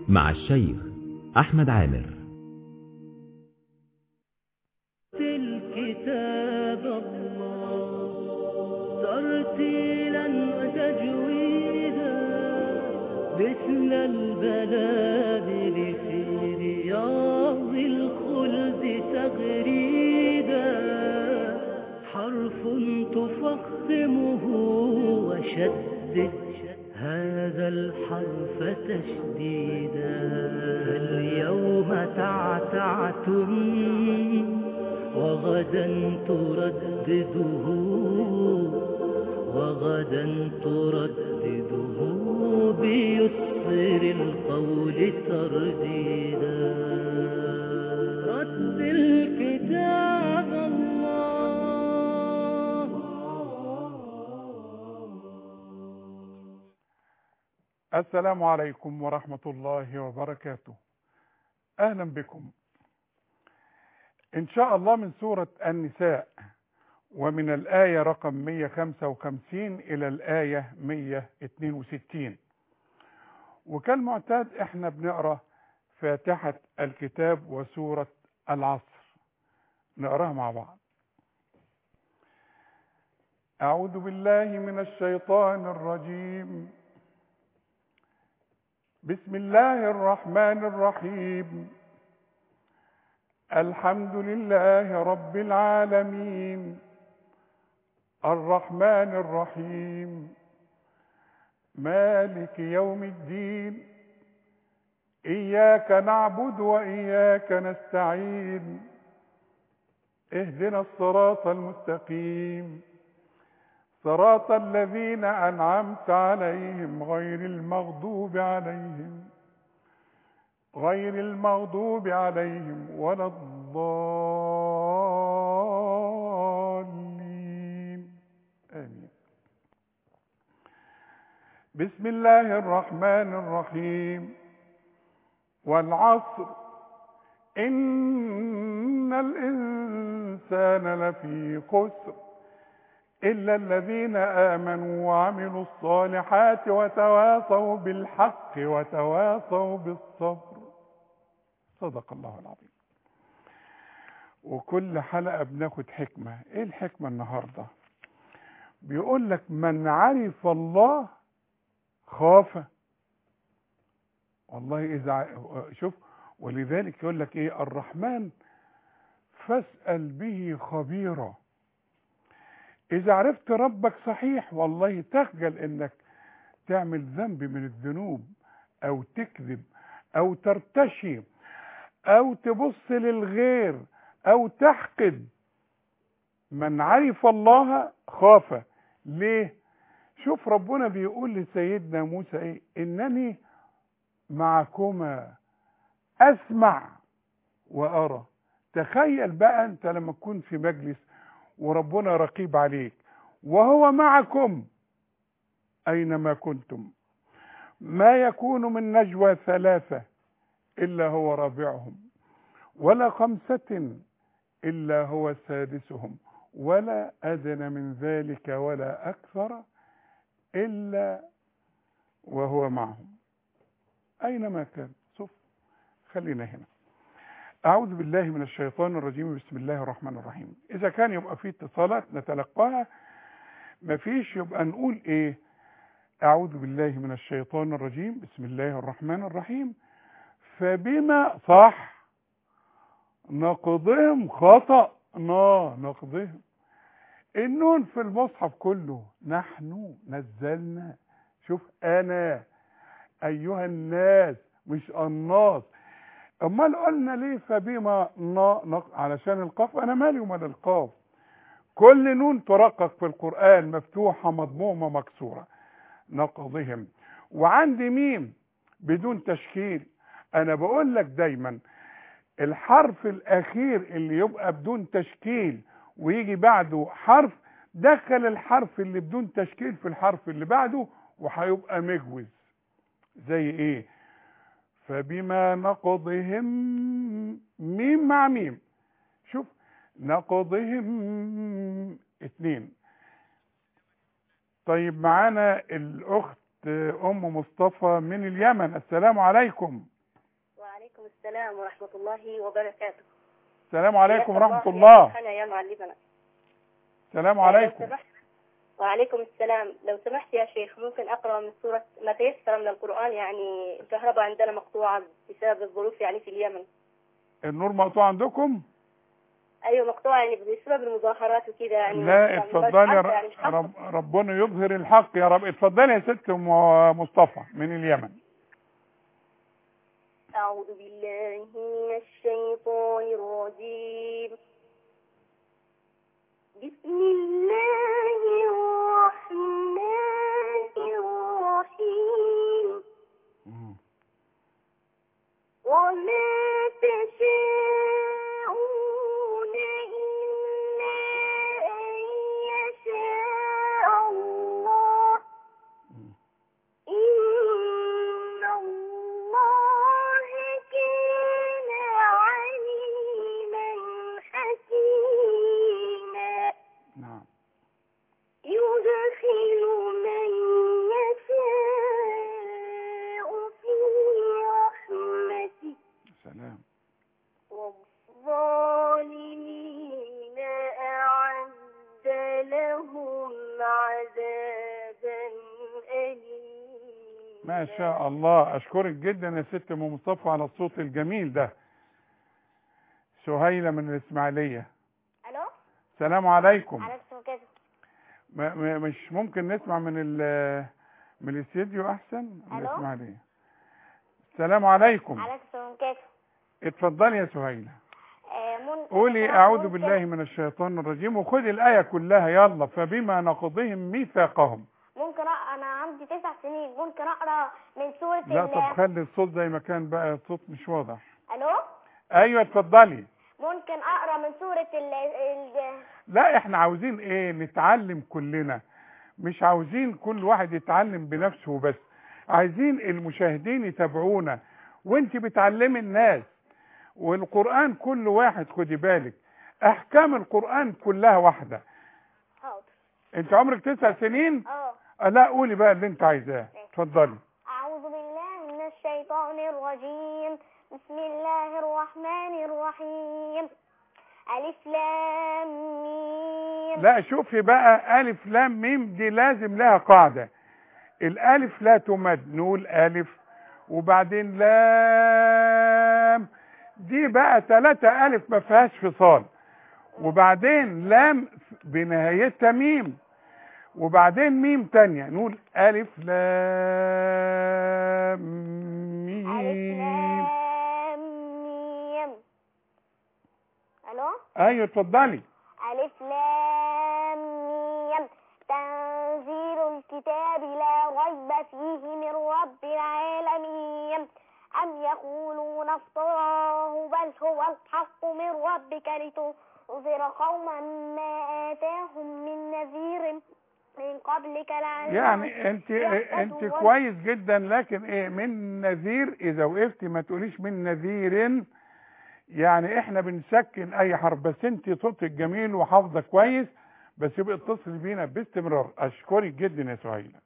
مع الشيخ أحمد عامر الكتاب الله ترتيلا وتجويدا مثل البلابل في رياض الخلد تغريدا حرف تفخمه وشدد هذا الحرف تشديدا اليوم تعتعتم وغدا تردده وغدا تردده بيسر القول ترديدا رتل كتاب الله السلام عليكم ورحمة الله وبركاته أهلا بكم إن شاء الله من سورة النساء ومن الآية رقم 155 إلى الآية 162 وكالمعتاد إحنا بنقرأ فاتحة الكتاب وسورة العصر نقراها مع بعض أعوذ بالله من الشيطان الرجيم بسم الله الرحمن الرحيم الحمد لله رب العالمين الرحمن الرحيم مالك يوم الدين إياك نعبد وإياك نستعين اهدنا الصراط المستقيم صراط الذين أنعمت عليهم غير المغضوب عليهم غير المغضوب عليهم ولا الضالين آمين بسم الله الرحمن الرحيم والعصر إن الإنسان لفي خسر إلا الذين آمنوا وعملوا الصالحات وتواصوا بالحق وتواصوا بالصبر صدق الله العظيم وكل حلقة بناخد حكمة ايه الحكمة النهاردة بيقول لك من عرف الله خاف والله إذا شوف ولذلك يقول لك ايه الرحمن فاسأل به خبيرا إذا عرفت ربك صحيح والله تخجل إنك تعمل ذنب من الذنوب أو تكذب أو ترتشي أو تبص للغير أو تحقد من عرف الله خاف ليه؟ شوف ربنا بيقول لسيدنا موسى إيه؟ إنني معكما أسمع وأرى تخيل بقى أنت لما تكون في مجلس وربنا رقيب عليك وهو معكم أينما كنتم ما يكون من نجوى ثلاثة إلا هو رابعهم ولا خمسة إلا هو سادسهم ولا أدنى من ذلك ولا أكثر إلا وهو معهم أينما كان شوف خلينا هنا أعوذ بالله من الشيطان الرجيم بسم الله الرحمن الرحيم إذا كان يبقى في اتصالات نتلقاها مفيش يبقى نقول إيه أعوذ بالله من الشيطان الرجيم بسم الله الرحمن الرحيم فبما صح نقضهم خطأنا نقضهم النون في المصحف كله نحن نزلنا شوف أنا أيها الناس مش الناس امال قلنا ليه فبما نا علشان القاف انا مالي ومال القاف كل نون ترقق في القران مفتوحه مضمومه مكسوره نقضهم وعندي ميم بدون تشكيل انا بقول لك دايما الحرف الاخير اللي يبقى بدون تشكيل ويجي بعده حرف دخل الحرف اللي بدون تشكيل في الحرف اللي بعده وهيبقى مجوز زي ايه فبما نقضهم ميم مع ميم شوف نقضهم اتنين طيب معانا الاخت ام مصطفى من اليمن السلام عليكم السلام ورحمة الله وبركاته السلام عليكم حياك ورحمة يا الله شيخنا يا معلمنا السلام لو عليكم سمحت وعليكم السلام لو سمحت يا شيخ ممكن أقرأ من سورة ما تيسر من القرآن يعني الكهرباء عندنا مقطوعة بسبب الظروف يعني في اليمن النور مقطوع عندكم أيوة مقطوعة يعني بسبب المظاهرات وكذا يعني لا يعني مش اتفضلي عارفة يعني ر- مش حافظة. رب ربنا يظهر الحق يا رب اتفضلي يا ست ام مصطفى من اليمن أعوذ بالله من الشيطان الرجيم بسم الله الرحمن الرحيم وما تشاءون إلا أن يشاء الله إن الله كان عليما حكيما نعم يدخل من يشاء في رحمته سلام والظالمين أعد لهم عذابا أليما ما شاء الله اشكرك جدا يا ست ام مصطفى على الصوت الجميل ده سهيلة من الاسماعيلية ألو السلام عليكم على اسمه كده ما ما- مش ممكن نسمع من ال من الاستديو احسن من ألو؟ الاسماعيلية السلام عليكم على اسمه كده اتفضلي يا سهيلة آه، من- قولي ممكن اعوذ أقول بالله من الشيطان الرجيم وخدي الايه كلها يلا فبما نقضهم ميثاقهم ممكن أقرأ أنا عندي تسع سنين ممكن أقرأ من سورة لا ال- طب خلي الصوت زي ما كان بقى الصوت مش واضح ألو ايوه اتفضلي ممكن أقرأ من سورة ال... ال... لا احنا عاوزين ايه نتعلم كلنا مش عاوزين كل واحد يتعلم بنفسه بس عايزين المشاهدين يتابعونا وانت بتعلمي الناس والقرآن كل واحد خدي بالك احكام القرآن كلها واحدة حاضر انت عمرك تسع سنين اه آه، لا قولي بقى اللي انت عايزاه اتفضلي أعوذ بالله من الشيطان الرجيم بسم الله الرحمن الرحيم ألف لام ميم لا شوفي بقى ألف لام ميم دي لازم لها قاعدة الألف لا تمد نقول ألف وبعدين لام دي بقى ثلاثة ألف ما فيهاش فصال وبعدين لام بنهايتها ميم وبعدين ميم تانية نقول ألف لام ألف ميم لام ميم ألو أيوة اتفضلي ألف لام ميم تنزيل الكتاب لا ريب فيه من رب العالمين أم يقولون افتراه بل هو الحق من ربك لتنذر قوما ما آتاهم من نذير من قبلك لعلهم يعني انت انت يهتدون. كويس جدا لكن ايه من نذير اذا وقفت ما تقوليش من نذير يعني احنا بنسكن اي حرف بس انت صوتك جميل وحافظه كويس بس يبقى اتصل بينا باستمرار اشكرك جدا يا سهيلة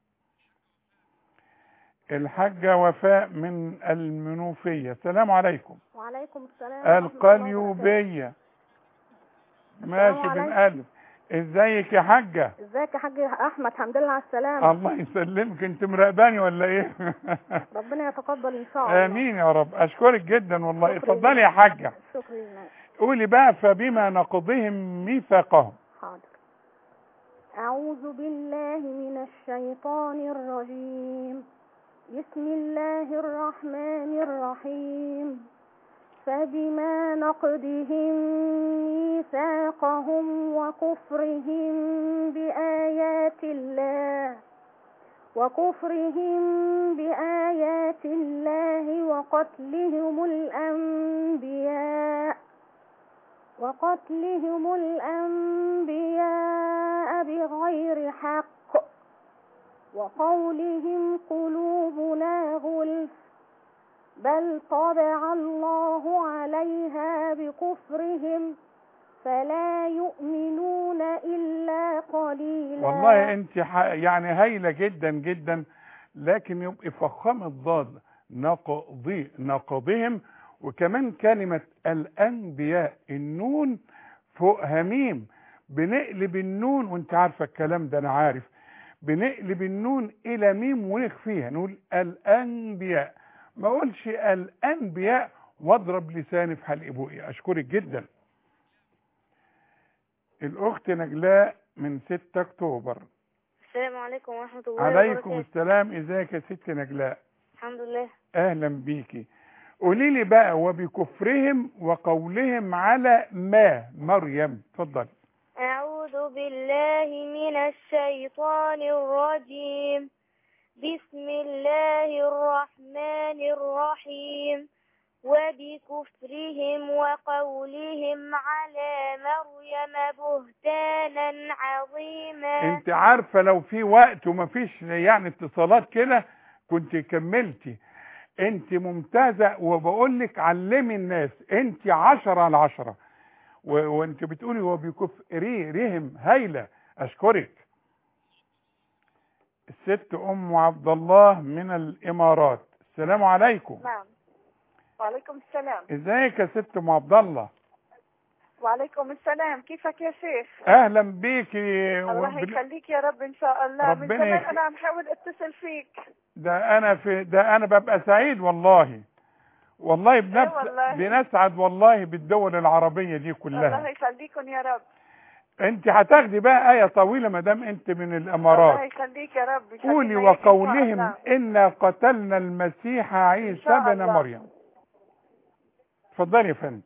الحاجة وفاء من المنوفية السلام عليكم وعليكم السلام ورحمة الله وبركاته. القليوبية ماشي عليكم. بنقلب ازيك يا حاجة ازيك يا حاج احمد الحمد لله على السلامه الله يسلمك انت مراقباني ولا ايه ربنا يتقبل ان شاء الله امين يا رب اشكرك جدا والله شكرا اتفضلي لله. يا حاجه شكرا لله قولي بقى فبما نقضهم ميثاقهم حاضر أعوذ بالله من الشيطان الرجيم بسم الله الرحمن الرحيم فبما نقضهم ميثاقهم وكفرهم بآيات الله وكفرهم بآيات الله وقتلهم الأنبياء وقتلهم الأنبياء بغير حق وقولهم قلوبنا غلف بل طبع الله عليها بكفرهم فلا يؤمنون إلا قليلا والله انت ح... يعني هايله جدا جدا لكن يبقى فخام الضاد نقضي نقضهم وكمان كلمة الأنبياء النون فوقها ميم بنقلب النون وانت عارفة الكلام ده أنا عارف بنقلب النون إلى ميم ونخفيها نقول الأنبياء ما أقولش الأنبياء واضرب لساني في حلق بوقي أشكرك جدا الأخت نجلاء من 6 أكتوبر السلام عليكم ورحمة الله عليكم وبركاته السلام ازيك يا ست نجلاء الحمد لله اهلا بيكي قولي لي بقى وبكفرهم وقولهم على ما مريم اتفضل أعوذ بالله من الشيطان الرجيم بسم الله الرحمن الرحيم وبكفرهم وقولهم على مريم بهتانا عظيما انت عارفه لو في وقت ومفيش يعني اتصالات كده كنت كملتي انت ممتازه وبقول لك علمي الناس انت عشرة على عشرة و- وانت بتقولي وبكفري رهم هايله اشكرك الست ام عبد الله من الامارات السلام عليكم نعم وعليكم السلام ازيك يا ست ام عبد الله وعليكم السلام كيفك يا شيخ اهلا بيكي الله وبال- يخليك يا رب ان شاء الله من ربنا زمان يخ- انا عم حاول اتصل فيك ده انا في ده انا ببقى سعيد والله والله بنفس والله. بنسعد والله بالدول العربيه دي الله كلها يخليكم يا رب انت هتاخدي بقى ايه طويله ما دام انت من الله الامارات يخليك يا رب يخلينا قولي إياك إن شاء وقولهم الله. انا قتلنا المسيح عيسى شاء بن الله. مريم اتفضلي يا فندم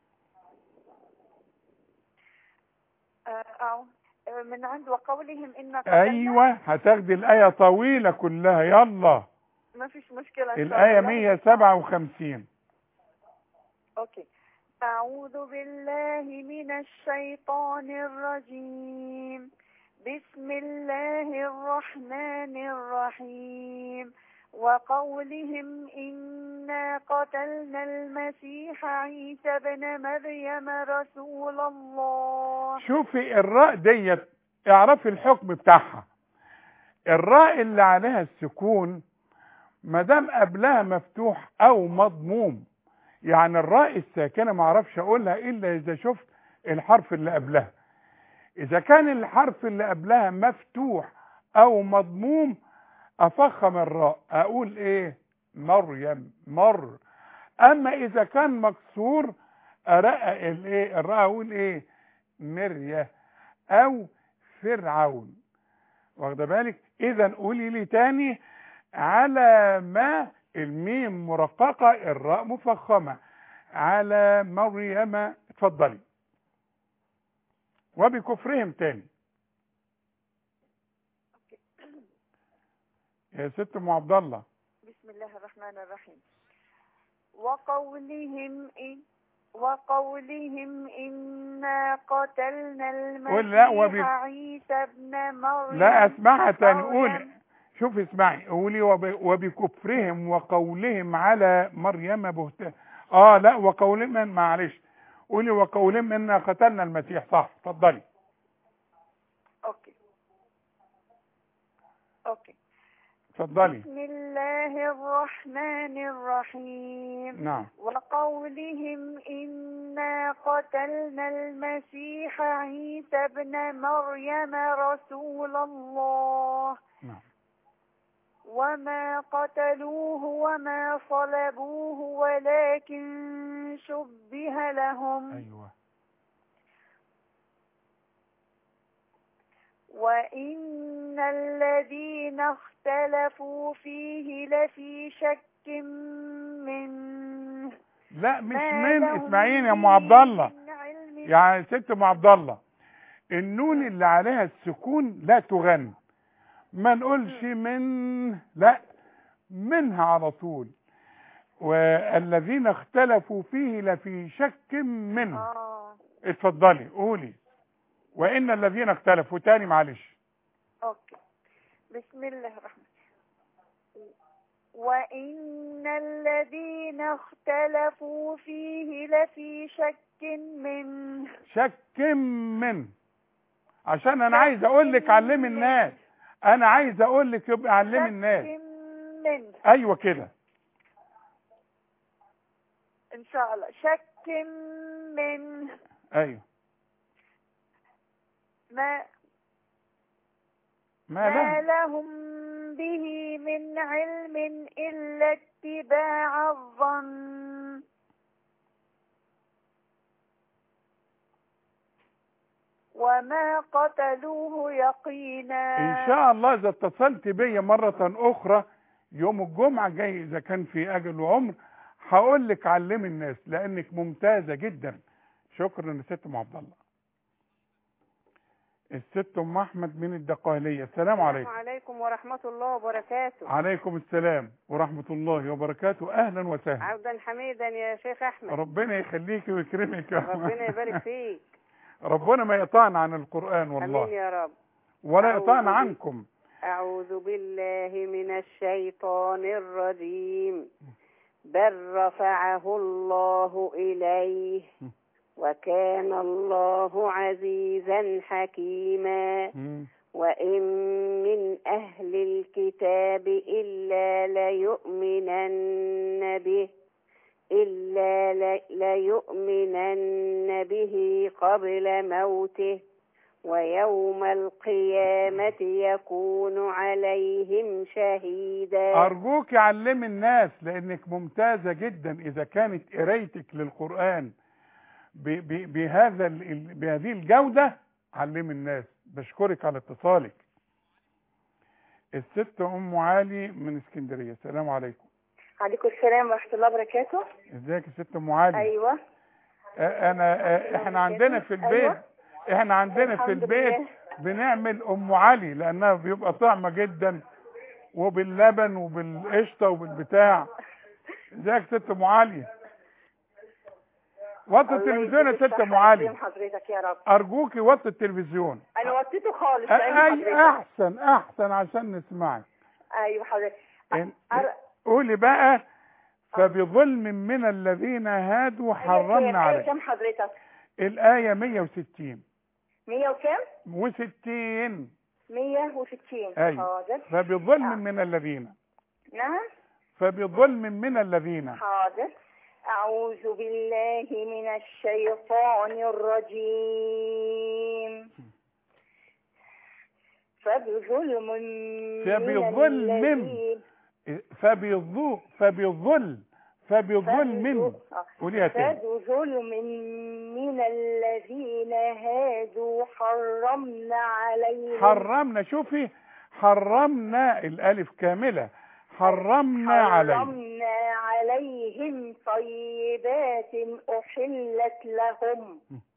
آه، أو آه، من عند وقولهم إن قتلنا ايوه هتاخدي الايه طويله كلها يلا ما فيش مشكلة إن شاء الايه الله. 157 أوكي أعوذ بالله من الشيطان الرجيم بسم الله الرحمن الرحيم وقولهم إنا قتلنا المسيح عيسى بن مريم رسول الله شوفي الراء ديت اعرفي الحكم بتاعها الراء اللي عليها السكون ما دام قبلها مفتوح او مضموم يعني الراء الساكنه ما اعرفش اقولها الا اذا شفت الحرف اللي قبلها اذا كان الحرف اللي قبلها مفتوح او مضموم افخم الراء اقول ايه مريم مر اما اذا كان مكسور ارقق الايه الراء اقول ايه مرية او فرعون واخده بالك اذا قولي لي تاني على ما الميم مرققة الراء مفخمة على مريم اتفضلي وبكفرهم تاني يا ست ام عبد الله بسم الله الرحمن الرحيم وقولهم إن وقولهم إنا قتلنا قول لا، المسيح وب- عيسى ابن مريم لا اسمعها تاني مريم. قولي شوف اسمعي قولي وب- وبكفرهم وقولهم على مريم بهتان اه لا وقولهم معلش قولي وقولهم انا قتلنا المسيح صح اتفضلي أوكي أوكي اتفضلي بسم الله الرحمن الرحيم نعم وقولهم إنا قتلنا المسيح عيسى ابن مريم رسول الله نعم وما قتلوه وما صلبوه ولكن شبه لهم ايوه وإن الذين اختلفوا فيه لفي شك منه لا مش ما من لهم اسمعيني يا ام به عبد الله من علم يعني ست ام عبد الله النون اللي عليها السكون لا تغن ما نقولش من لا منها على طول والذين اختلفوا فيه لفي شك منه آه اتفضلي قولي وان الذين اختلفوا تاني معلش أوكي بسم الله الرحمن وإن الذين اختلفوا فيه لفي شك منه شك من عشان انا شك عايز اقول لك علمي من. الناس انا عايز اقول لك يبقى علمي الناس شك منه ايوه كده ان شاء الله شك من ايوه ما ما ما له لهم به من علم إلا اتباع الظن وما قتلوه يقينا ان شاء الله اذا اتصلت بيا مرة اخرى يوم الجمعة جاي اذا كان في اجل وعمر هقول لك علمي الناس لانك ممتازة جدا شكرا يا ست ام عبد الله الست ام احمد من الدقهلية السلام عليكم عليكم ورحمة الله وبركاته عليكم السلام ورحمة الله وبركاته اهلا وسهلا عبدا حميدا يا شيخ أحمد ربنا يخليكي ويكرمك يا ربنا يبارك فيك ربنا ما يقطعنا عن القرآن أمين والله يا رب ولا أعوذ يقطعنا بال- عنكم أعوذ بالله من الشيطان الرجيم بل رفعه الله إليه وكان الله عزيزا حكيما مم. وإن من أهل الكتاب إلا ليؤمنن به إلا ل- ليؤمنن به قبل موته ويوم القيامة يكون عليهم شهيدا أرجوك علمي الناس لأنك ممتازة جدا إذا كانت قرايتك للقرآن ب ب بهذا ال- ال- بهذه الجودة علمي الناس بشكرك على اتصالك الست أم علي من اسكندرية السلام عليكم عليكم السلام ورحمة الله وبركاته ازيك يا ست أم علي أيوة آه، أنا آه، إحنا عندنا في البيت أيوة. إحنا عندنا في الحمد البيت لله. بنعمل أم علي لأنها بيبقى طعمة جدا وباللبن وبالقشطة وبالبتاع ازيك يا ست أم علي وطي التلفزيون يا ست ام علي حضرتك يا رب ارجوكي وطي التلفزيون انا وطيته خالص أ- لأن اي حضرتك احسن احسن عشان نسمعك ايوه حضرتك إن- أر- قولي بقى فبظلم من الذين هادوا حرمنا آية عليه كام حضرتك الآية 160 100 وكام و60 160 أيوة. حاضر فبظلم من الذين نعم فبظلم من الذين حاضر أعوذ بالله من الشيطان الرجيم فبظلم من فبظلم. الذين- فبظل فبظل فبظلم قوليها تاني فبظلم من الذين هادوا حرمنا عليهم حرمنا شوفي حرمنا الالف كامله حرمنا عليه حرمنا عليهم طيبات أحلت لهم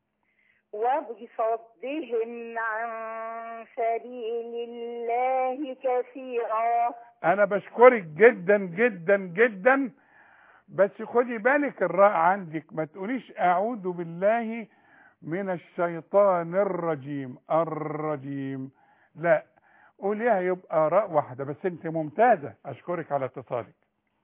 وبصدهم عن سبيل الله كثيرا انا بشكرك جدا جدا جدا بس خدي بالك الراء عندك ما تقوليش اعوذ بالله من الشيطان الرجيم الرجيم لا قوليها يبقى راء واحده بس انت ممتازه اشكرك على اتصالك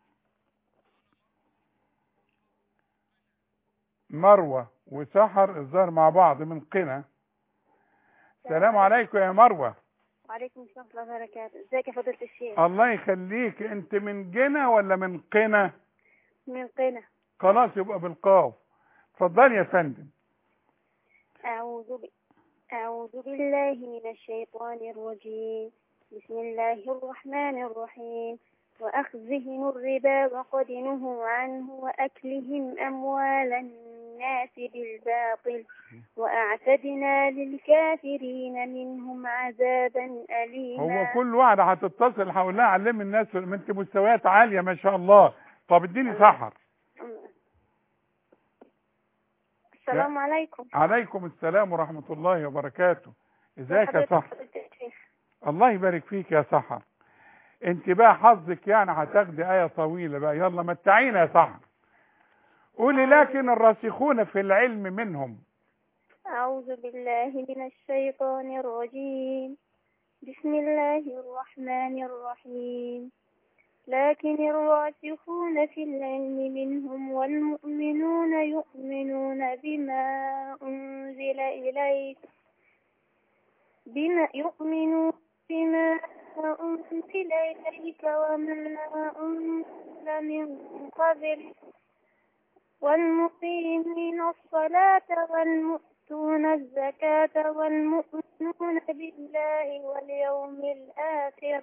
مروه وسحر الظاهر مع بعض من قنا السلام عليكم يا مروه وعليكم السلام ورحمة الله وبركاته ازيك يا فضيلة الشيخ الله يخليك انت من جنة ولا من قنا من قنا خلاص يبقى بالقاف اتفضلي يا فندم أعوذ ب... أعوذ بالله من الشيطان الرجيم بسم الله الرحمن الرحيم وأخذهم الربا وقد نهوا عنه وأكلهم أموال الناس بالباطل وأعتدنا للكافرين منهم عذابا أليما هو كل واحدة هتتصل هقول لها علمي الناس ما انت مستويات عالية ما شاء الله طب اديني سحر السلام عليكم عليكم السلام ورحمة الله وبركاته ازيك يا حضرتك سحر فضيلة الشيخ الله يبارك فيك يا سحر انت بقى حظك يعني هتاخدي آية طويلة بقى يلا متعينا يا سحر قولي لكن الراسخون في العلم منهم أعوذ بالله من الشيطان الرجيم بسم الله الرحمن الرحيم لكن الراسخون في العلم منهم والمؤمنون يؤمنون بما أنزل إليك بما يؤمنون بما أنزل إليك وما أنزل من قبل والمقيمين الصلاة والمؤتون الزكاة والمؤمنون بالله واليوم الآخر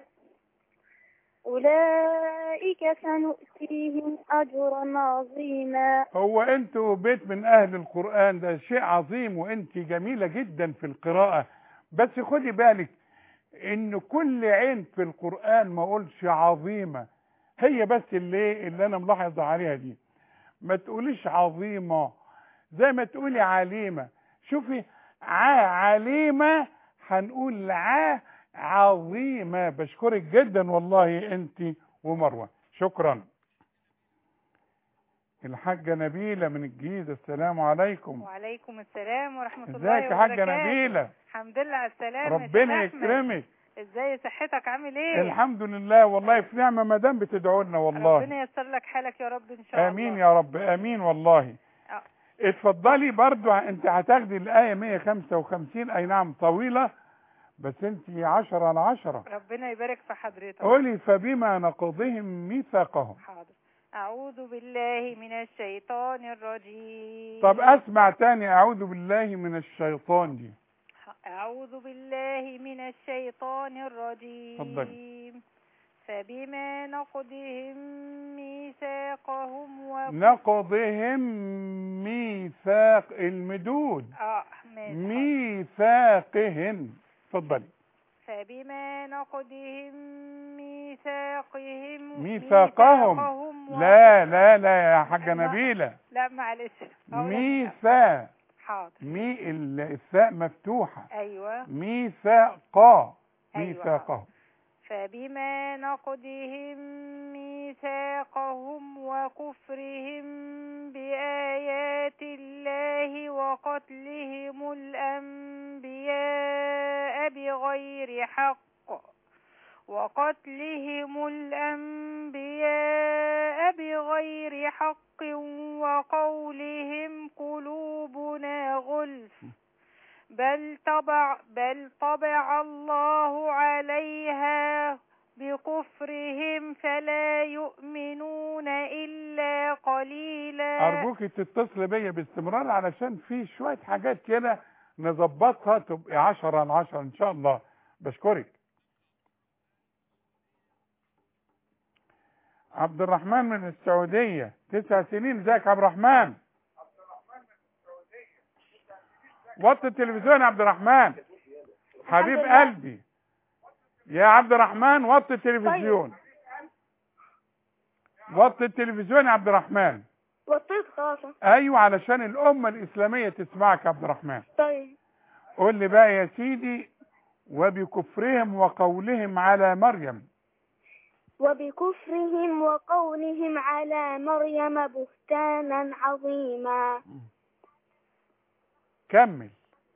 أولئك سنؤتيهم أجرا عظيما هو انتوا بيت من اهل القرآن ده شيء عظيم وانت جميلة جدا في القراءة بس خدي بالك ان كل عين في القرآن ما اقولش عظيمة هي بس اللي اللي انا ملاحظ عليها دي ما تقوليش عظيمة زي ما تقولي عليمة شوفي ع عليمة هنقول ع عظيمة بشكرك جدا والله انت ومروة شكرا الحاجة نبيلة من الجيزة السلام عليكم وعليكم السلام ورحمة الله ازيك يا حاجة وبركاته نبيلة الحمد لله على السلامة يا ربنا شيخ أحمد. يكرمك ازاي صحتك عامل ايه الحمد لله والله في نعمة مدام بتدعو لنا والله ربنا ييسر لك حالك يا رب ان شاء الله امين يا رب امين والله آه. اتفضلي برضو انت هتاخدي الايه 155 اي نعم طويله بس انت 10 على 10 ربنا يبارك في حضرتك قولي فبما نقضهم ميثاقهم حاضر أعوذ بالله من الشيطان الرجيم طب اسمع تاني اعوذ بالله من الشيطان دي أعوذ بالله من الشيطان الرجيم اتفضلي. فبما نقضهم ميثاقهم و... نقضهم ميثاق المدود آه ماشي. ميثاقهم اتفضلي فبما نقضهم ميثاقهم ميثاقهم و... لا لا لا يا حاجة لا. نبيلة لا معلش أقول لك. ميثاق حاضر مي ال- الثاء مفتوحة أيوة ميثاقا أيوة. ميثاقهم فبما نقضهم ميثاقهم وكفرهم بآيات الله وقتلهم الأنبياء بغير حق وقتلهم الأنبياء بغير حق وقولهم قلوبنا غلف بل طبع بل طبع الله عليها بكفرهم فلا يؤمنون إلا قليلا أرجوك تتصل بيا باستمرار علشان في شوية حاجات كده نظبطها تبقى عشرة على عشرة إن شاء الله بشكرك عبد الرحمن من السعودية تسع سنين ازيك يا عبد الرحمن وطي التلفزيون يا عبد الرحمن حبيب لله. قلبي يا عبد الرحمن وطي التلفزيون وطي التلفزيون يا عبد الرحمن وطيت خلاص ايوه علشان الامه الاسلاميه تسمعك يا عبد الرحمن طيب قول لي بقى يا سيدي وبكفرهم وقولهم على مريم وبكفرهم وقولهم على مريم بهتانا عظيما كمل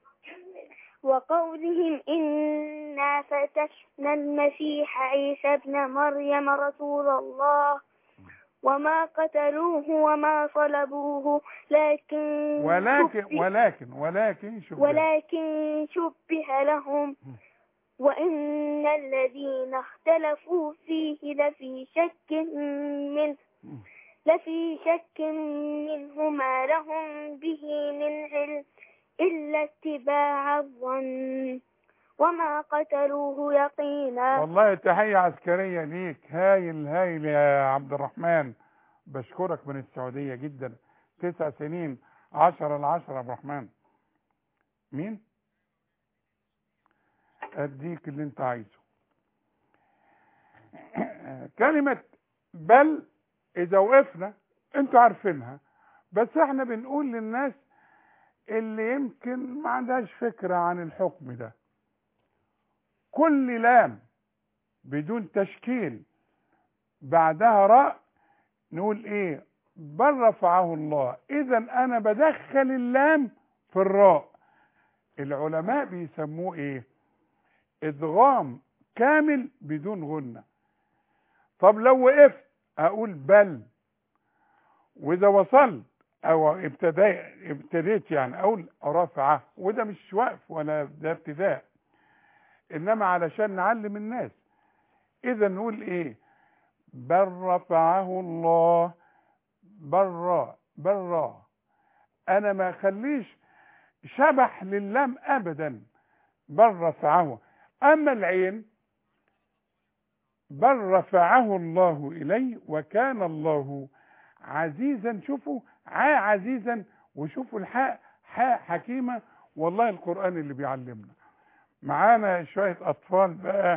وقولهم إنا فتحنا المسيح عيسى ابن مريم رسول الله وما قتلوه وما صلبوه لكن ولكن شبه ولكن ولكن شوف ولكن شبه لهم وإن الذين اختلفوا فيه لفي شك منه لفي شك منه ما لهم به من علم إلا اتباع الظن وما قتلوه يقينا والله تحيه عسكريه ليك هايل هايل يا عبد الرحمن بشكرك من السعوديه جدا تسع سنين عشرة العشرة يا عبد الرحمن مين اديك اللي انت عايزه كلمة بل اذا وقفنا انتوا عارفينها بس احنا بنقول للناس اللي يمكن ما عندهاش فكرة عن الحكم ده كل لام بدون تشكيل بعدها راء نقول ايه بل رفعه الله اذا انا بدخل اللام في الراء العلماء بيسموه ايه ادغام كامل بدون غنة طب لو وقفت اقول بل واذا وصلت او ابتدى ابتديت يعني اقول رفعه وده مش وقف ولا ده ابتداء انما علشان نعلم الناس اذا نقول ايه بل رفعه الله بل برا انا ما اخليش شبح للام ابدا بل رفعه اما العين بل رفعه الله اليه وكان الله عزيزا شوفوا عا عزيزا وشوفوا الحاء حاء حكيمه والله القران اللي بيعلمنا معانا شويه اطفال بقى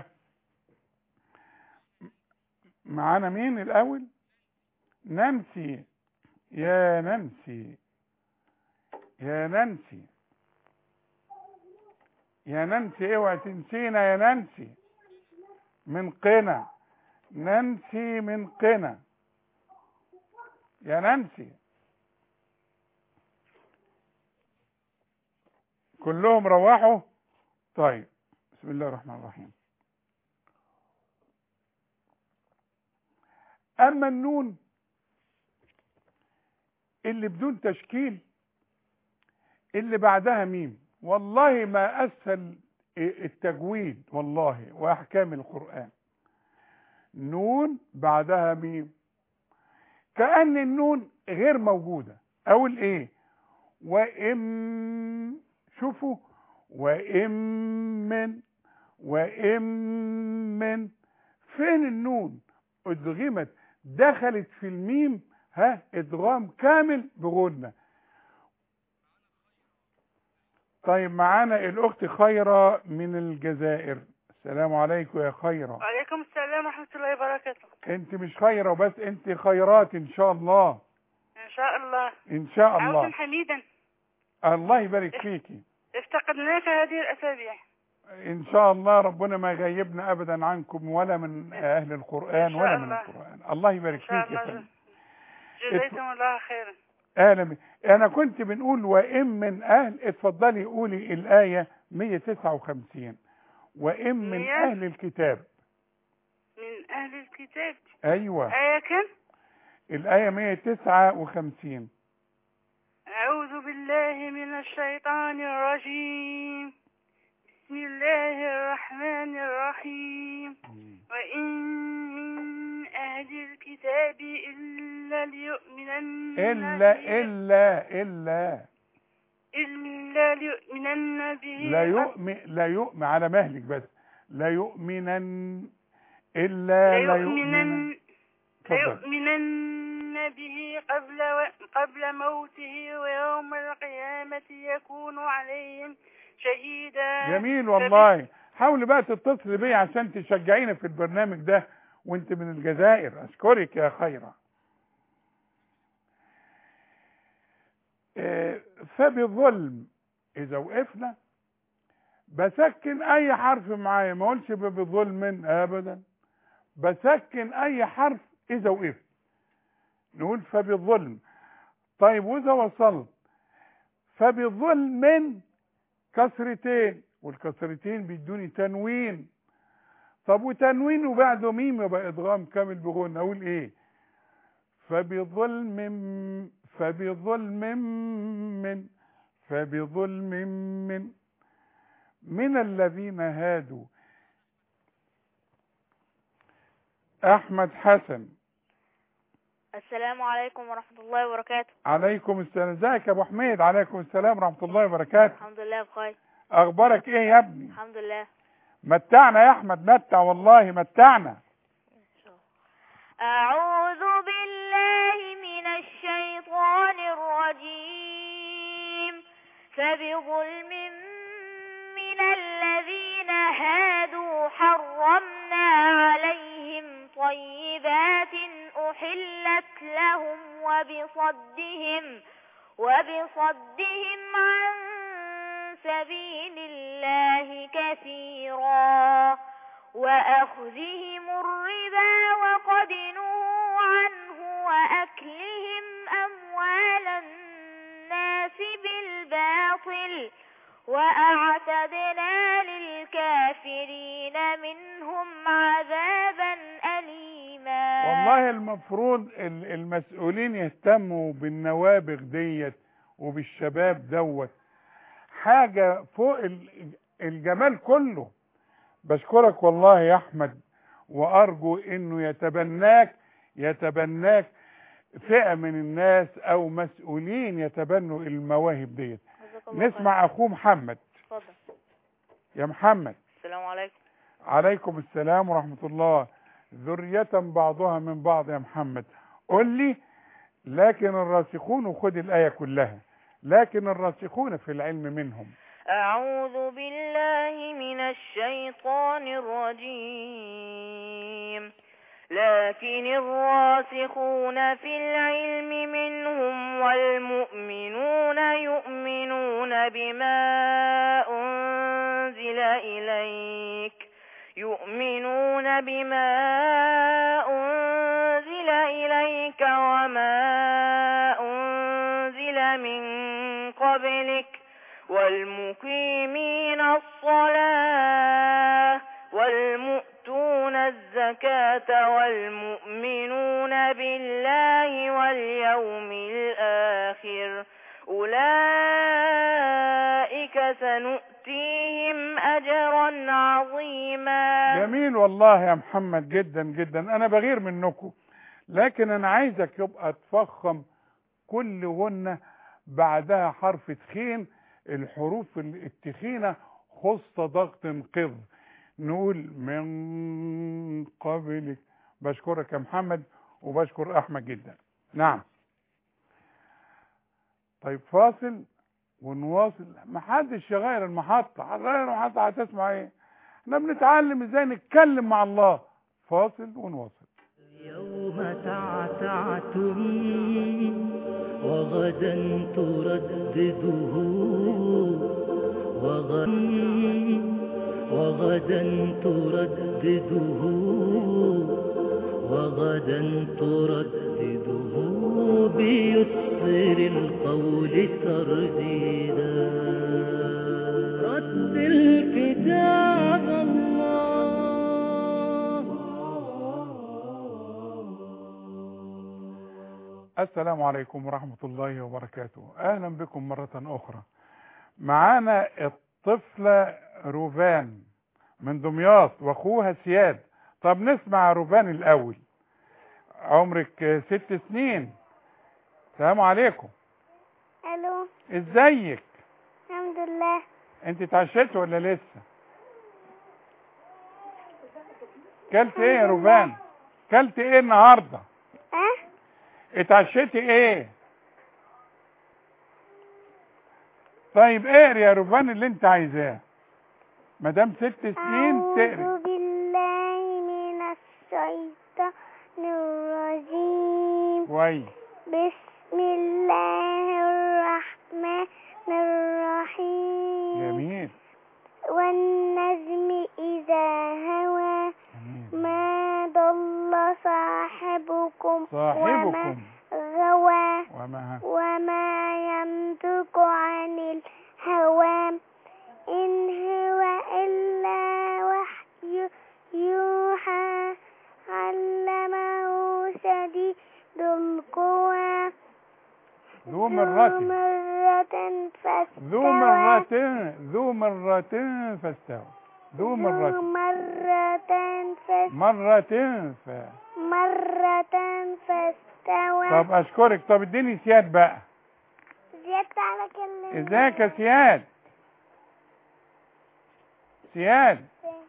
معانا مين الاول نانسي يا نانسي يا نانسي يا نانسي اوعي تنسينا يا نانسي من قنا نانسي من قنا يا نانسي كلهم روحوا طيب بسم الله الرحمن الرحيم اما النون اللي بدون تشكيل اللي بعدها ميم والله ما اسهل التجويد والله واحكام القران نون بعدها ميم كأن النون غير موجودة اقول ايه وام شوفوا وام من وام من فين النون ادغمت دخلت في الميم ها ادغام كامل بغنة طيب معانا الاخت خيرة من الجزائر السلام عليكم يا خيرة وعليكم السلام ورحمة الله وبركاته انت مش خيرة وبس انت خيرات ان شاء الله إن شاء الله ان شاء الله عودا حميدا الله يبارك فيكي افتقدناك هذه الأسابيع ان شاء الله ربنا ما يغيبنا ابدا عنكم ولا من اهل القرآن إن شاء ولا من الله. القرآن الله يبارك إن شاء فيك يا الله فندم جزاكم الله خيرا اهلا بك. انا كنت بنقول وان من اهل اتفضلي قولي الايه 159 وان من مية؟ اهل الكتاب من أهل الكتاب ايوه آية كم الايه 159 أعوذ بالله من الشيطان الرجيم بسم الله الرحمن الرحيم وإن من أهل الكتاب إلا ليؤمنن الا به- الا الا إلا ليؤمنن به لا يؤمن لا يؤمن على مهلك بس لا يؤمنن الا لا يؤمنن ليؤمنن اتفضل ليؤمنن به قبل و... قبل موته ويوم القيامة يكون عليهم شهيدا جميل والله حاولي بقى تتصلي بيا عشان تشجعينا في البرنامج ده وانت من الجزائر اشكرك يا خيرة آه، فبظلم اذا وقفنا بسكن اي حرف معايا ما اقولش بظلم ابدا بسكن اي حرف اذا وقفت نقول فبظلم طيب واذا وصلت فبظلم كسرتين والكسرتين بيدوني تنوين طب وتنوين وبعده ميم يبقى ادغام كامل بغنى اقول ايه فبظلم فبظلم من فبظلم من من الذين هادوا احمد حسن السلام عليكم ورحمة الله وبركاته عليكم السلام ازيك يا ابو حميد عليكم السلام ورحمه الله وبركاته الحمد لله بخير اخبارك ايه يا ابني الحمد لله متعنا يا احمد متع والله متعنا أعوذ بالله من الشيطان الرجيم فبظلم من الذين هادوا حرمنا عليهم طيبات أحلت لهم وبصدهم وبصدهم عن سبيل الله كثيرا وأخذهم الربا وقد نهوا عنه وأكلهم أموال الناس بالباطل وأعتدنا للكافرين منهم عذابا أليما والله المفروض ال- المسؤولين يهتموا بالنوابغ ديت وبالشباب دوت حاجة فوق ال- الجمال كله بشكرك والله يا احمد وارجو انه يتبناك يتبناك فئة من الناس او مسؤولين يتبنوا المواهب ديت جزاك الله خير. نسمع اخوه محمد اتفضل يا محمد السلام عليكم عليكم السلام ورحمة الله ذرية بعضها من بعض يا محمد قل لي لكن الراسخون وخد الآية كلها لكن الراسخون في العلم منهم أعوذ بالله من الشيطان الرجيم لكن الراسخون في العلم منهم والمؤمنون يؤمنون بما أنزل إليك يؤمنون بما أنزل إليك وما أنزل من قبلك والمقيمين الصلاة والمؤتون الزكاة والمؤمنون بالله واليوم الآخر أولئك سنؤتيهم أجرا عظيما جميل والله يا محمد جدا جدا انا بغير منكم لكن انا عايزك يبقى تفخم كل غنة بعدها حرف تخين الحروف التخينة خص ضغط قض نقول من قبلك بشكرك يا محمد وبشكر احمد جدا نعم طيب فاصل ونواصل محدش يغير المحطة هتغير المحطة هتسمع ايه احنا بنتعلم ازاي نتكلم مع الله فاصل ونواصل اليوم تعتعتم وغدا تردده وغدا وغدا تردده وغدا تردده بيسر القول ترديدا رد الكتاب السلام عليكم ورحمة الله وبركاته أهلا بكم مرة أخرى معانا الطفلة روفان من دمياط وأخوها سياد طب نسمع روفان الأول عمرك ست سنين السلام عليكم الو ازيك الحمد لله انت اتعشيت ولا لسه كلت ايه يا روفان كلت ايه النهارده اه اتعشيتي ايه طيب اقري يا روفان اللي انت عايزاه مدام ست سنين تقري أعوذ بالله من الشيطان الرجيم كويس بسم الله الرحمن الرحيم جميل والنجم إذا هوى ما ضل صاحبكم صاحبكم وما غوى وما وما ينطق عن الهوى إن هو إلا وحي يوحى علمه شديد القوى ذو مرة مرة فاستوى ذو مرة ذو مرة فاستوى ذو ذو مرة مرة فاستوى مرة ف مرة فاستوى طب اشكرك طب اديني سياد بقى زيادة على كلمة ازيك يا سياد سياد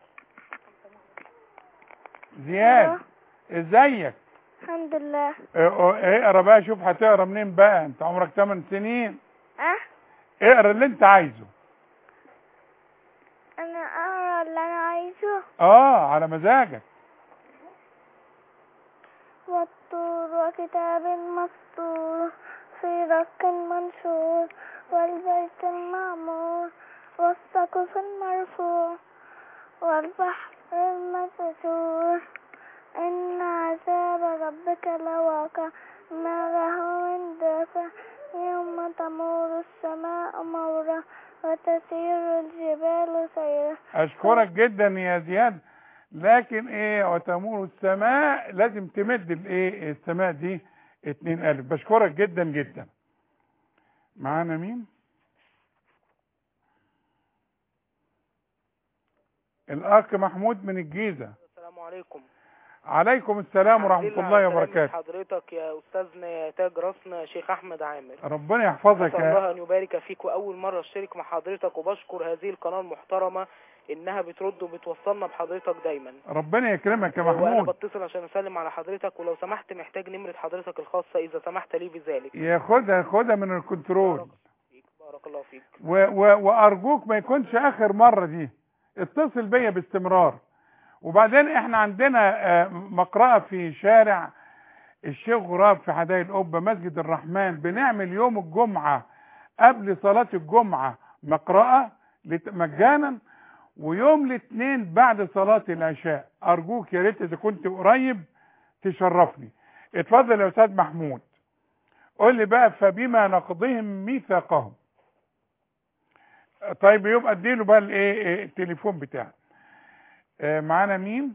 زياد ازيك الحمد لله اه، اقرا بقى شوف هتقرا منين بقى انت عمرك 8 سنين أه اقرا اللي انت عايزه أنا أقرأ اللي أنا عايزه اه على مزاجك والطور وكتاب مسطور في رق منشور والبيت المعمور والسقف المرفوع والبحر المسجور إن عذاب ربك لواقع ما له من دافع يوم تمور السماء مورا وتسير الجبال سيرا اشكرك جدا يا زياد لكن ايه وتمور السماء لازم تمد الايه السماء دي اتنين الف بشكرك جدا جدا معانا مين الاخ محمود من الجيزة السلام عليكم عليكم السلام ورحمة الحمد لله الله على سلامة وبركاته حضرتك يا استاذنا يا تاج راسنا شيخ احمد عامر ربنا يحفظك أسأل يا الله أن يبارك فيك وأول مرة أشترك مع حضرتك وبشكر هذه القناة المحترمة إنها بترد وبتوصلنا بحضرتك دايما ربنا يكرمك يا وأنا محمود بتصل عشان أسلم على حضرتك ولو سمحت محتاج نمرة حضرتك الخاصة إذا سمحت لي بذلك ياخدها خدها من الكنترول بارك الله فيك و و وارجوك ما يكونش اخر مرة دي اتصل بيا باستمرار وبعدين احنا عندنا آه، مقرأة في شارع الشيخ غراب في حدائق القبة مسجد الرحمن بنعمل يوم الجمعة قبل صلاة الجمعة مقرأة لت- مجانا ويوم الاثنين بعد صلاة العشاء ارجوك يا ريت اذا كنت قريب تشرفني اتفضل يا استاذ محمود قول لي بقى فبما نقضهم ميثاقهم طيب يبقى اديله بقى الايه إيه التليفون بتاعه آه، معانا مين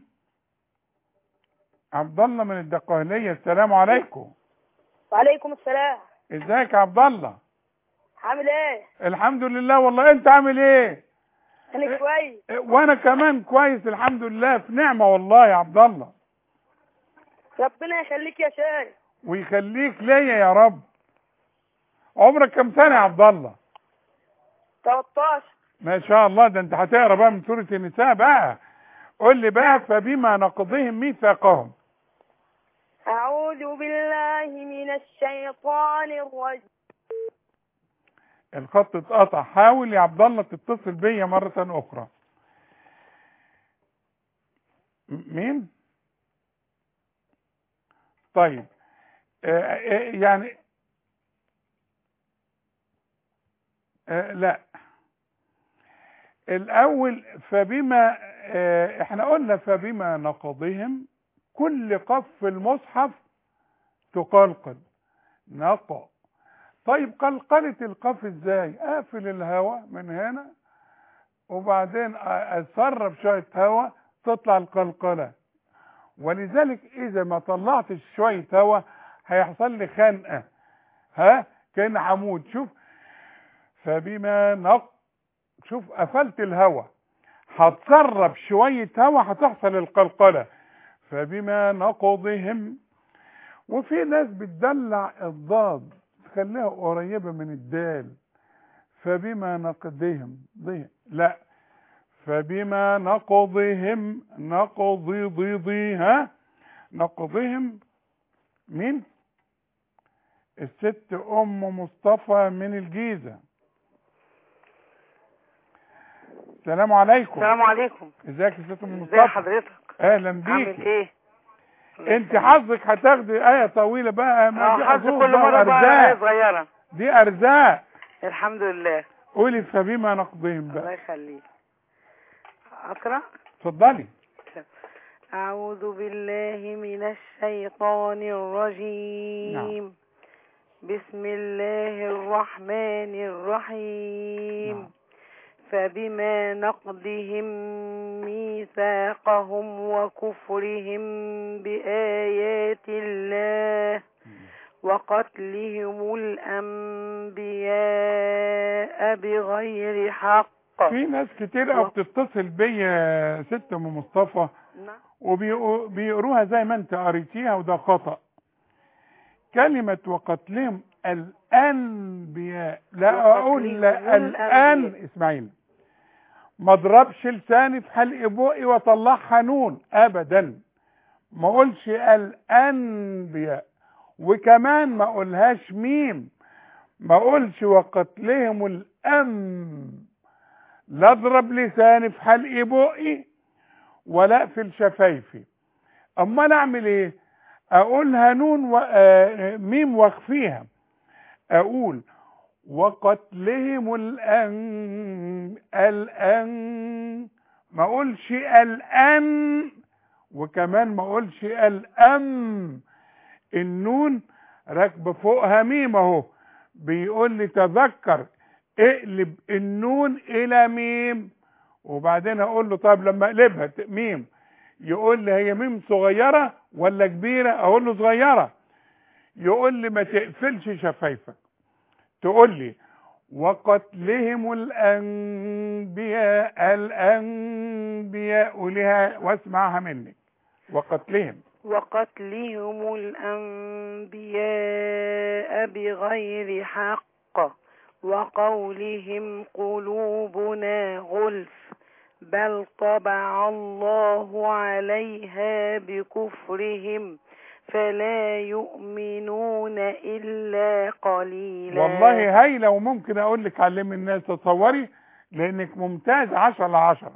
عبد الله من الدقهلية السلام عليكم وعليكم السلام ازيك يا عبد الله عامل ايه الحمد لله والله انت عامل ايه انا كويس آه، وانا كمان كويس الحمد لله في نعمة والله يا عبد الله ربنا يخليك يا شيخ ويخليك ليا يا رب عمرك كم سنة يا عبد الله 13 ما شاء الله ده انت هتقرا بقى من سورة النساء بقى قول لي بقى فبما نقضهم ميثاقهم اعوذ بالله من الشيطان الرجيم الخط اتقطع حاول يا عبد الله تتصل بيا مرة أخرى م- مين؟ طيب آه، آه، يعني آه، لا الأول فبما آه، احنا قلنا فبما نقضهم كل قف في المصحف تقلقل نقى طيب قلقلة القاف ازاي اقفل الهواء من هنا وبعدين اسرب شوية هواء تطلع القلقلة ولذلك اذا ما طلعتش شوية هواء هيحصل لي خنقة ها كان عمود شوف فبما نق شوف قفلت الهواء هتسرب شوية هواء هتحصل القلقلة فبما نقضهم وفي ناس بتدلع الضاد تخليها قريبة من الدال فبما نقضهم ضي لا فبما نقضهم نقضي ضيضي ها نقضهم مين الست ام مصطفى من الجيزة السلام عليكم السلام عليكم ازيك يا ست ام ازي مصطفى حضرتك اهلا عامل بيك ايه انت حظك هتاخدي ايه طويله بقى ما دي اه حظ حظوظ كل بقى مره بقى وأرزاق. آية صغيره دي ارزاق الحمد لله قولي فبما نقضهم الله بقى يخليك اقرا اتفضلي أعوذ بالله من الشيطان الرجيم بسم الله الرحمن الرحيم فبما نقضهم ميثاقهم وكفرهم بآيات الله وقتلهم الأنبياء بغير حق في ناس كتير قوي بتتصل بيا يا ست ام مصطفى وبيقروها زي ما انت قريتيها وده خطأ كلمة وقتلهم الأنبياء لا أقول لا الآن اسمعيني ما اضربش لساني في حلق بقي واطلعها نون أبدا ما اقولش الأنبياء وكمان ما اقولهاش ميم ما اقولش وقتلهم الأم لا اضرب لساني في حلق بقي ولا اقفل شفايفي اما انا اعمل ايه اقولها نون و... آه، ميم واخفيها اقول وقتلهم الان الان ما اقولش الان وكمان ما اقولش الام النون راكبه فوقها ميم اهو بيقول لي تذكر اقلب النون الى ميم وبعدين اقول له طب لما اقلبها ت- ميم يقول لي هي ميم صغيره ولا كبيره اقول له صغيره يقول لي ما تقفلش شفايفك تقول لي وقتلهم الانبياء الانبياء لها واسمعها منك وقتلهم وقتلهم الأنبياء بغير حق وقولهم قلوبنا غلف بل طبع الله عليها بكفرهم فلا يؤمنون إلا قليلا والله هايله وممكن اقول لك علمي الناس تصوري لانك ممتاز عشرة لعشرة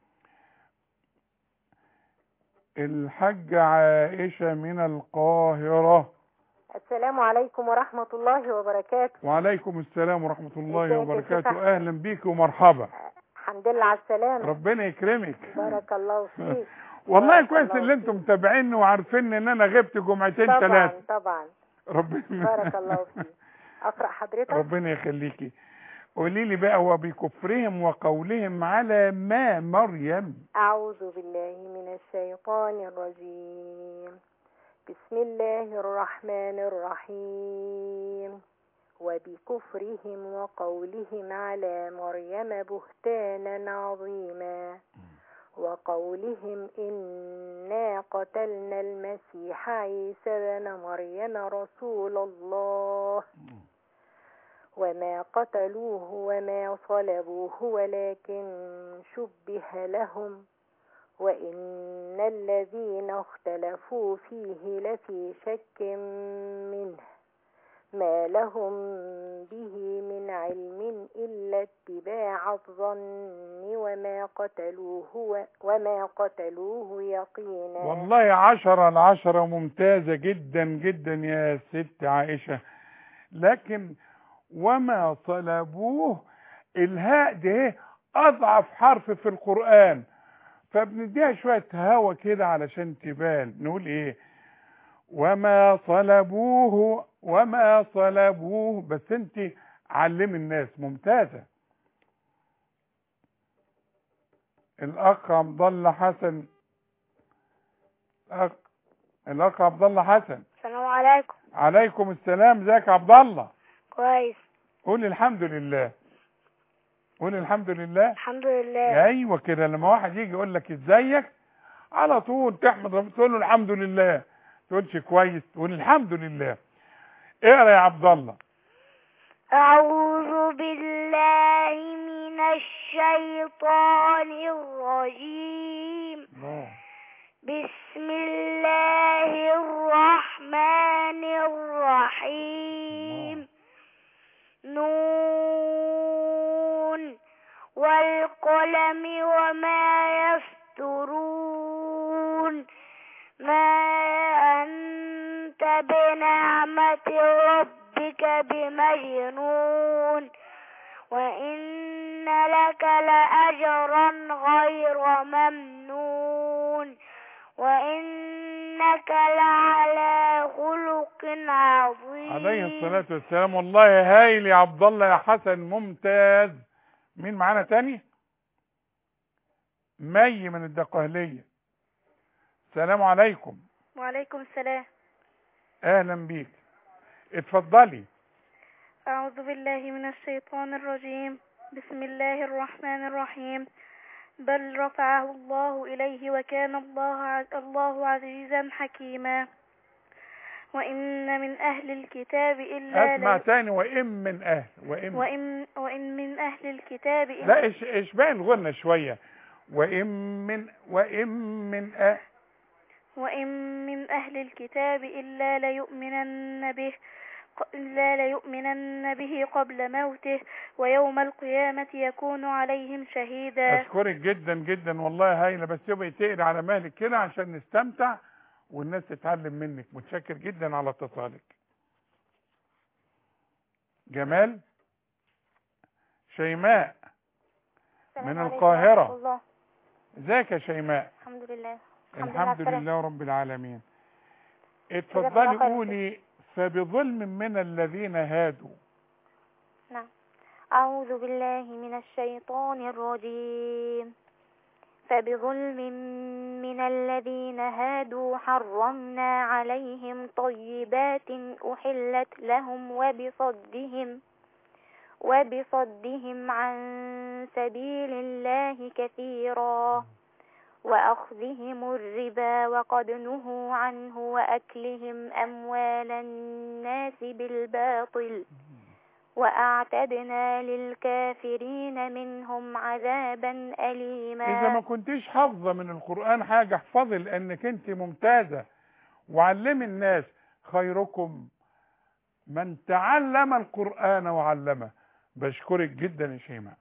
الحاجة عائشة من القاهرة السلام عليكم ورحمة الله وبركاته وعليكم السلام ورحمة الله ازيك يا وبركاته شيخ اهلا بيك ومرحبا الحمد لله على السلامة ربنا يكرمك بارك الله فيك والله بارك كويس الله اللي انتم متابعيني وعارفين ان انا غبت جمعتين طبعا ثلاثة طبعا ربنا بارك الله فيك أقرأ حضرتك ربنا يخليكي قولي لي بقى وبكفرهم وقولهم على ما مريم أعوذ بالله من الشيطان الرجيم بسم الله الرحمن الرحيم وبكفرهم وقولهم على مريم بهتانا عظيما وقولهم إنا قتلنا المسيح عيسى بن مريم رسول الله وما قتلوه وما صلبوه ولكن شبه لهم وإن الذين اختلفوا فيه لفي شك منه ما لهم به من علم إلا اتباع الظن وما قتلوه وما قتلوه يقينا والله عشرة العشرة ممتازة جدا جدا يا ست عائشة لكن وما صلبوه الهاء ده أضعف حرف في القرآن فبنديها شوية هوا كده علشان تبان نقول ايه وما صلبوه وما صلبوه بس انت علم الناس ممتازة الاخ عبد الله حسن الاخ الاخ عبد الله حسن السلام عليكم عليكم السلام ازيك يا عبد الله كويس قول الحمد لله قول الحمد لله الحمد لله ايوه كده لما واحد يجي يقول لك ازيك على طول تحمد ربنا تقول له الحمد لله تقولش كويس تقول الحمد لله اقرا يا عبد الله أعوذ بالله من الشيطان الرجيم بسم الله الرحمن الرحيم نون والقلم وما يفترون ما أنت بنعمة ربك بمجنون وإن لك لأجرا غير ممنون وإنك لعلى خلق عظيم عليه الصلاة والسلام والله هايل يا عبد الله يا حسن ممتاز مين معانا تاني مي من الدقهلية السلام عليكم وعليكم السلام اهلا بيك اتفضلي أعوذ بالله من الشيطان الرجيم بسم الله الرحمن الرحيم بل رفعه الله إليه وكان الله ع- الله عزيزا حكيما وإن من أهل الكتاب إلا اسمع لي- تاني وإن من أهل وإن وإن, وإن من أهل الكتاب إلا لا إش اشبع الغنى شوية وإن من وإن من أهل وإن من أهل الكتاب إلا ليؤمنن به إلا ليؤمنن به قبل موته ويوم القيامة يكون عليهم شهيدا أشكرك جدا جدا والله هايلة بس يبقى تقري على مهلك كده عشان نستمتع والناس تتعلم منك متشكر جدا على اتصالك جمال شيماء من القاهرة ازيك يا شيماء الحمد لله الحمد لله رب العالمين الله اتفضلي خير. قولي فبظلم من الذين هادوا نعم أعوذ بالله من الشيطان الرجيم فبظلم من الذين هادوا حرمنا عليهم طيبات أحلت لهم وبصدهم وبصدهم عن سبيل الله كثيرا وأخذهم الربا وقد نهوا عنه وأكلهم أموال الناس بالباطل وأعتدنا للكافرين منهم عذابا أليما اذا ما كنتيش حافظه من القران حاجه احفظي لانك انت ممتازه وعلمي الناس خيركم من تعلم القران وعلمه بشكرك جدا يا شيماء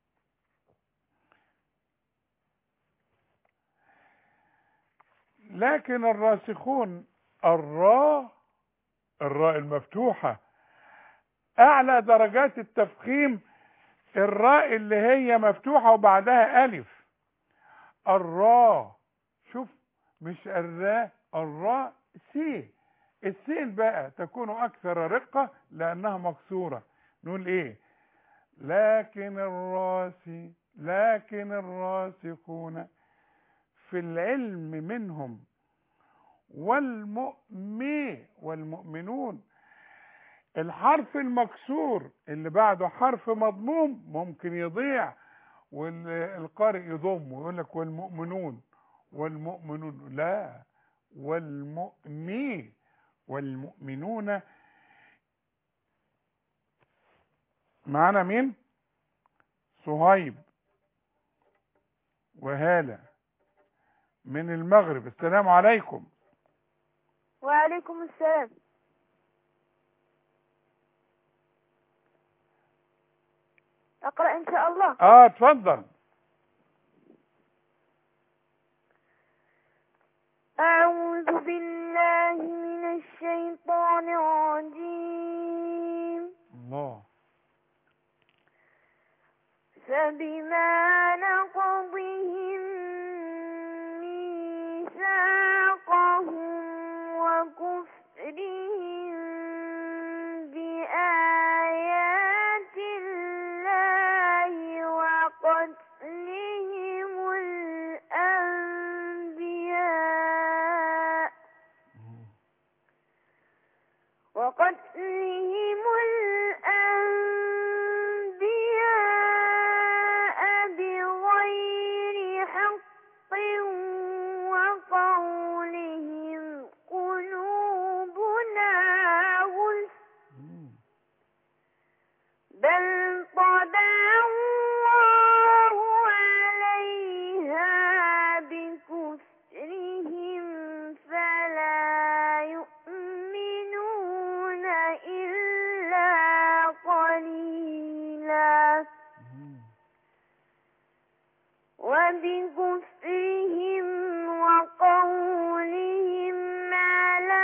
لكن الراسخون الراء الراء المفتوحه اعلى درجات التفخيم الراء اللي هي مفتوحة وبعدها ألف الراء شوف مش الراء الراء سي السين بقى تكون أكثر رقة لأنها مكسورة نقول إيه لكن الراسي لكن الراسخون في العلم منهم والمؤمن والمؤمنون الحرف المكسور اللي بعده حرف مضموم ممكن يضيع والقارئ يضم ويقول لك والمؤمنون والمؤمنون لا والمؤمن والمؤمنون معانا مين صهيب وهالة من المغرب السلام عليكم وعليكم السلام أقرأ إن شاء الله اه اتفضل أعوذ بالله من الشيطان الرجيم الله فبما نقضهم ميثاقهم وكفرهم بآيات الله وقتلهم الأنبياء وقتلهم الأنبياء بغير حق وقولهم قلوبنا غلف بل طبع الله عليها بكفرهم فلا يؤمنون إلا قليلا وبكفرهم وقولهم على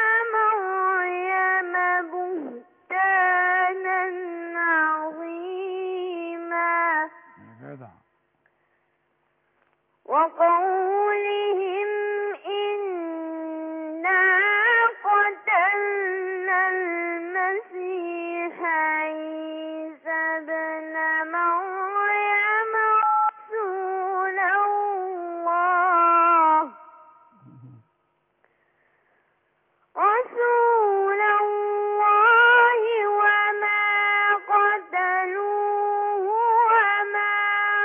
مريم بهتانا عظيما يا جدع وقولهم إنا قتلنا المسيح عيسى ابن مريم رسول الله رسول الله وما قتلوه وما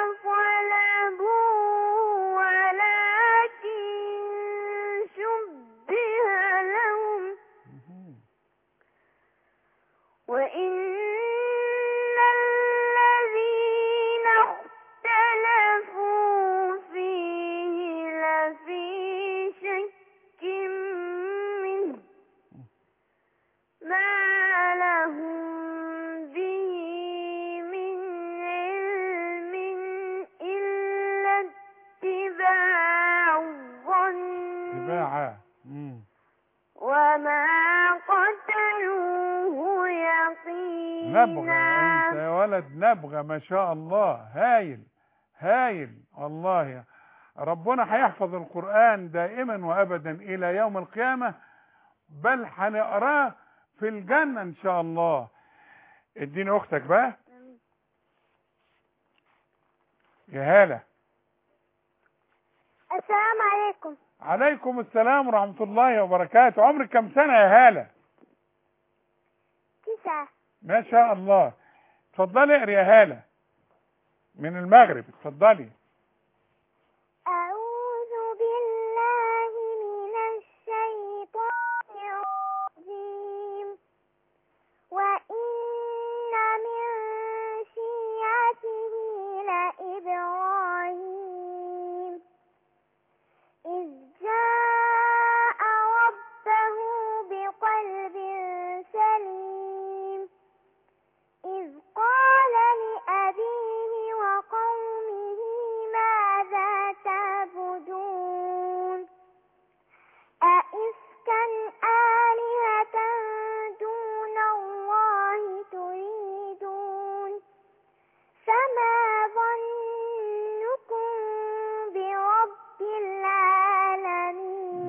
صلبوه ولكن شبه لهم وإن الذين اختلفوا فيه لفي شك منه ما لهم به من علم إلا اتباع الظن تباعة مم. وما قتلوه يقينا نبغى انت يا ولد نبغى ما شاء الله هايل هايل والله يا ربنا هيحفظ القرآن دائما وابدا الى يوم القيامة بل هنقراه في الجنة ان شاء الله اديني اختك بقى يا هالة السلام عليكم عليكم السلام ورحمة الله وبركاته عمرك كم سنة يا هالة تسعة ما شاء الله اتفضلي اقري يا هالة من المغرب اتفضلي أعوذ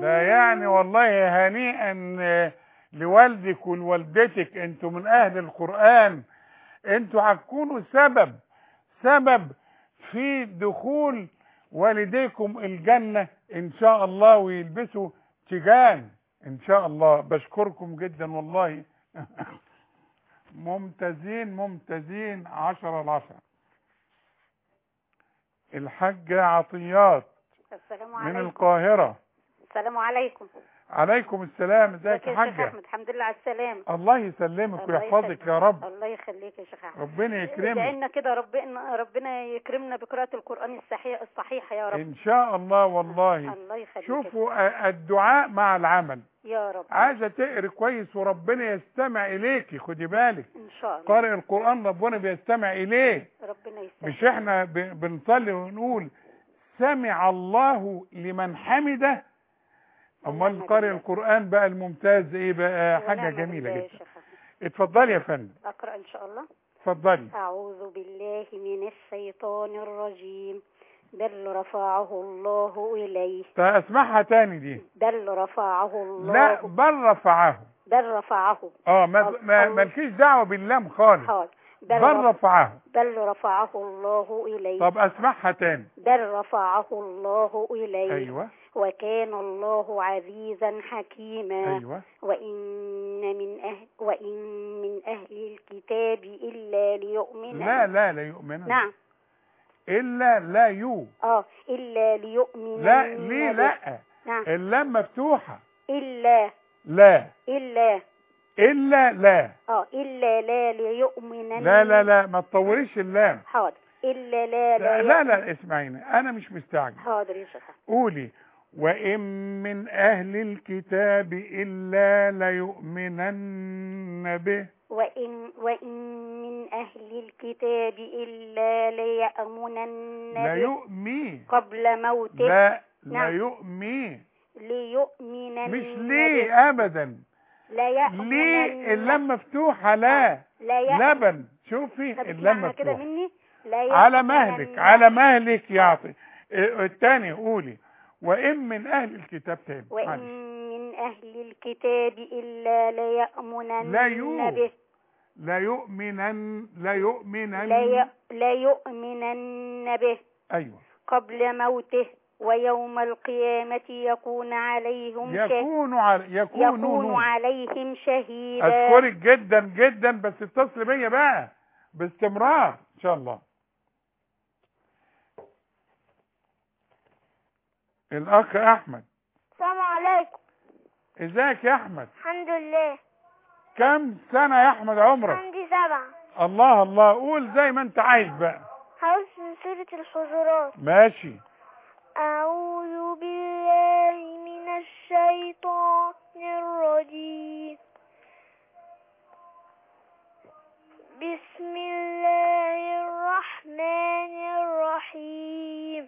ده يعني والله هنيئا آه، لوالدك ولوالدتك انتوا من اهل القرآن انتوا هتكونوا سبب سبب في دخول والديكم الجنة ان شاء الله ويلبسوا تيجان ان شاء الله بشكركم جدا والله ممتازين ممتازين عشرة العشرة الحاجة عطيات السلام من عليكم القاهرة السلام عليكم عليكم السلام ازيك يا يا شيخ حاجة احمد الحمد لله على السلامه الله يسلمك الله ويحفظك يخليك. يا رب الله يخليك يا شيخ احمد ربنا يكرمك لان كده ربنا ربنا يكرمنا بقراءه القران الصحيح الصحيحه يا رب ان شاء الله والله الله يخليك شوفوا آه، الدعاء مع العمل يا رب عايزه تقري كويس وربنا يستمع اليكي خدي بالك ان شاء الله قارئ القران ربنا بيستمع اليه ربنا يسلمك مش احنا ب- بنصلي ونقول سمع الله لمن حمده امال ونعم قارئ بالله. القران بقى الممتاز ايه بقى حاجه ونعم جميله بالله يا جدا شيخ أحمد. اتفضلي يا فندم اقرا ان شاء الله اتفضلي أعوذ بالله من الشيطان الرجيم بل رفعه الله إليه طيب اسمعها تاني دي بل رفعه الله لا بل رفعه بل رفعه اه ما الله- ما مالكيش دعوه باللام خالص حاضر بل رف- رفعه بل رفعه الله إليه طب اسمعها تاني بل رفعه الله إليه ايوه وكان الله عزيزا حكيما ايوه وإن من أهل وإن من أهل الكتاب إلا ليؤمن لا لا لا يؤمنون نعم الا لا يو اه إلا ليؤمن لا ليه لا نعم اللام مفتوحه إلا لا إلا الا لا اه إلا لا ليؤمن لا لا لا ما تطوريش اللام حاضر إلا لا لا لا, لا, لا اسمعيني انا مش مستعجل حاضر يا شيخ قولي وإن من أهل الكتاب إلا ليؤمنن به وإن وإن من أهل الكتاب إلا ليأمنن به ليؤمي قبل موته لا نعم. ليؤمي ليؤمنن مش به. ليه أبدا لا يأمنن ليه اللام مفتوحة لا لا يأمن لبن شوفي طب اللام اسمعها كده مفتوحة مني لا على يأمنن مهلك على مهلك يعطي اه، التاني قولي وإن من أهل الكتاب تاني وإن معلش. من أهل الكتاب إلا ليأمنن لا يو- به لا يؤمنن لا يؤمنن لا, ي... لا يؤمنن به أيوه قبل موته ويوم القيامة يكون عليهم شه- يكون على يكون, يكون عليهم شهيدا اشكرك جدا جدا بس اتصل بيا بقى باستمرار ان شاء الله الاخ احمد السلام عليكم ازيك يا احمد الحمد لله كم سنه يا احمد عمرك عندي سبعة الله الله قول زي ما انت عايز بقى هقول من سورة الحجرات ماشي أعوذ بالله من الشيطان الرجيم بسم الله الرحمن الرحيم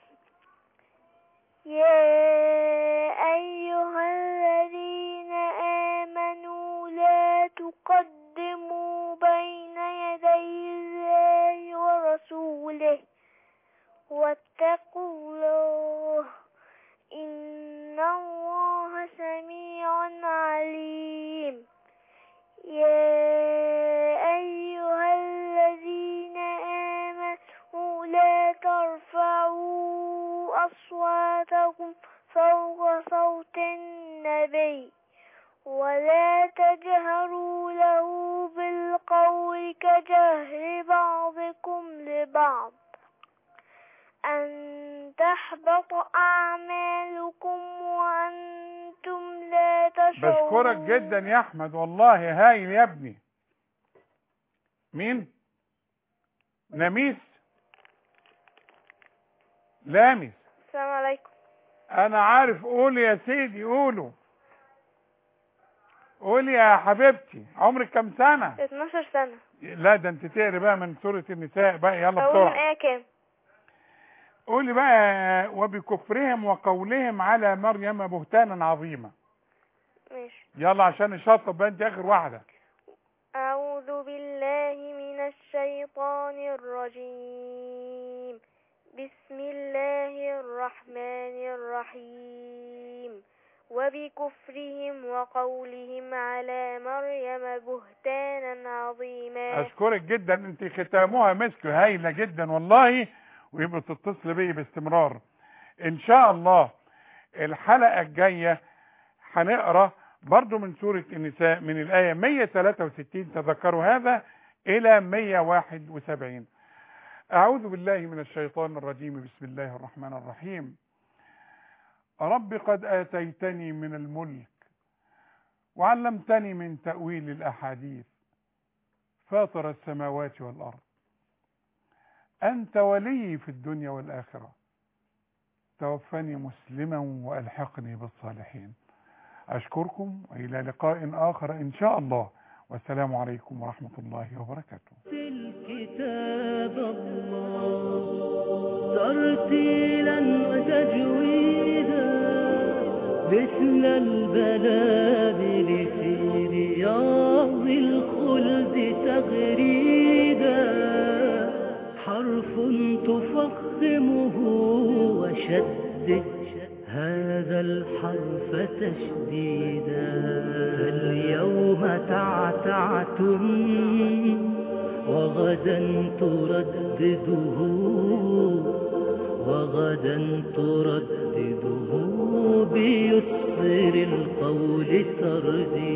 يا أيها الذين آمنوا لا تقدموا بين يدي الله ورسوله واتقوا الله إن الله سميع عليم يا أيها الذين آمنوا لا ترفعوا أصواتكم فوق صوت النبي ولا تجهروا له بالقول كجهر بعضكم لبعض أن تحبط أعمالكم وأنتم لا تشعرون بشكرك جدا يا احمد والله هايل يا ابني مين نميس لامس السلام عليكم انا عارف قول يا سيدي قولوا قولي يا حبيبتي عمرك كم سنة 12 سنة لا ده انت تقري بقى من سورة النساء بقى يلا أقول من بسرعة آية كام قولي بقى وبكفرهم وقولهم على مريم بهتانا عظيما ماشي يلا عشان الشطب بقى انت اخر واحدة أعوذ بالله من الشيطان الرجيم بسم الله الرحمن الرحيم وبكفرهم وقولهم على مريم بهتانا عظيما اشكرك جدا انت ختامها مسك هايله جدا والله ويبقى تتصل بي باستمرار ان شاء الله الحلقه الجايه هنقرا برضو من سوره النساء من الايه 163 تذكروا هذا الى 171 اعوذ بالله من الشيطان الرجيم بسم الله الرحمن الرحيم رب قد اتيتني من الملك وعلمتني من تاويل الاحاديث فاطر السماوات والارض انت ولي في الدنيا والاخره توفني مسلما والحقني بالصالحين اشكركم والى لقاء اخر ان شاء الله والسلام عليكم ورحمه الله وبركاته الكتاب الله ترتيلا وتجويدا مثل البلابل في رياض الخلد تغريدا حرف تفخمه وشدد هذا الحرف تشديدا اليوم تعتعتم وغدا تردده وغدا تردده بيسر القول ترديدا